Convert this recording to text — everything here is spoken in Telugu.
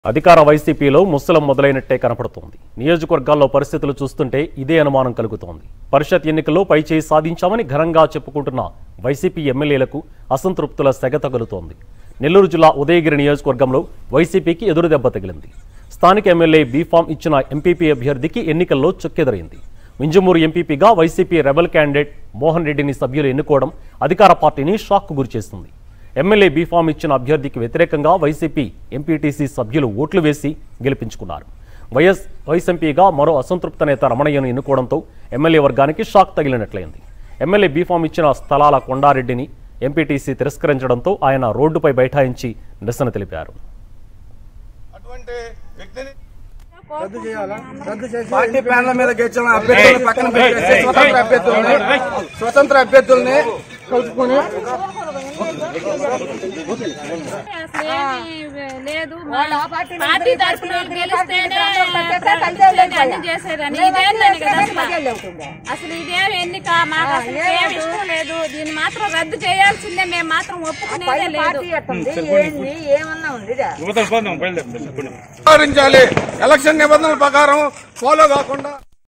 అధికార వైసీపీలో ముస్సలం మొదలైనట్టే కనపడుతోంది నియోజకవర్గాల్లో పరిస్థితులు చూస్తుంటే ఇదే అనుమానం కలుగుతోంది పరిషత్ ఎన్నికల్లో పైచేయి సాధించామని ఘనంగా చెప్పుకుంటున్న వైసీపీ ఎమ్మెల్యేలకు అసంతృప్తుల సెగ తగులుతోంది నెల్లూరు జిల్లా ఉదయగిరి నియోజకవర్గంలో వైసీపీకి ఎదురుదెబ్బ తగిలింది స్థానిక ఎమ్మెల్యే బీఫామ్ ఇచ్చిన ఎంపీపీ అభ్యర్థికి ఎన్నికల్లో చొక్కెదురైంది మింజమూరు ఎంపీపీగా వైసీపీ రెబల్ క్యాండిడేట్ మోహన్ రెడ్డిని సభ్యులు ఎన్నుకోవడం అధికార పార్టీని షాక్కు గురిచేస్తుంది ఎమ్మెల్యే బీఫామ్ ఇచ్చిన అభ్యర్థికి వ్యతిరేకంగా వైసీపీ ఎంపీటీసీ సభ్యులు ఓట్లు వేసి గెలిపించుకున్నారు వైఎస్ వైస్ ఎంపీగా మరో అసంతృప్త నేత రమణయ్యను ఎన్నుకోవడంతో ఎమ్మెల్యే వర్గానికి షాక్ తగిలినట్లయింది ఎమ్మెల్యే బీఫామ్ ఇచ్చిన స్థలాల కొండారెడ్డిని ఎంపీటీసీ తిరస్కరించడంతో ఆయన రోడ్డుపై బైఠాయించి నిరసన తెలిపారు అటువంటి వ్యక్తిని పార్టీ ప్యానల్ మీద గెలిచిన అభ్యర్థులను పక్కన పెట్టేసి స్వతంత్ర అభ్యర్థుల్ని స్వతంత్ర అభ్యర్థుల్ని కలుపుకొని అసలేమీ లేదు మా పార్టీ తరఫున గెలిస్తేనే ప్రకటించేది అన్ని చేసేదని ఇదేందని కదా అసలు. అసలు ఇదేం ఎన్నిక మాకు అసలు ఏం ఇష్టం లేదు దీన్ని మాత్రం రద్దు చేయాల్సిందే మేము మాత్రం ఒప్పుకునేదే లేదు వ్యవహరించాలి ఎలక్షన్ నిబంధనల ప్రకారం ఫాలో కాకుండా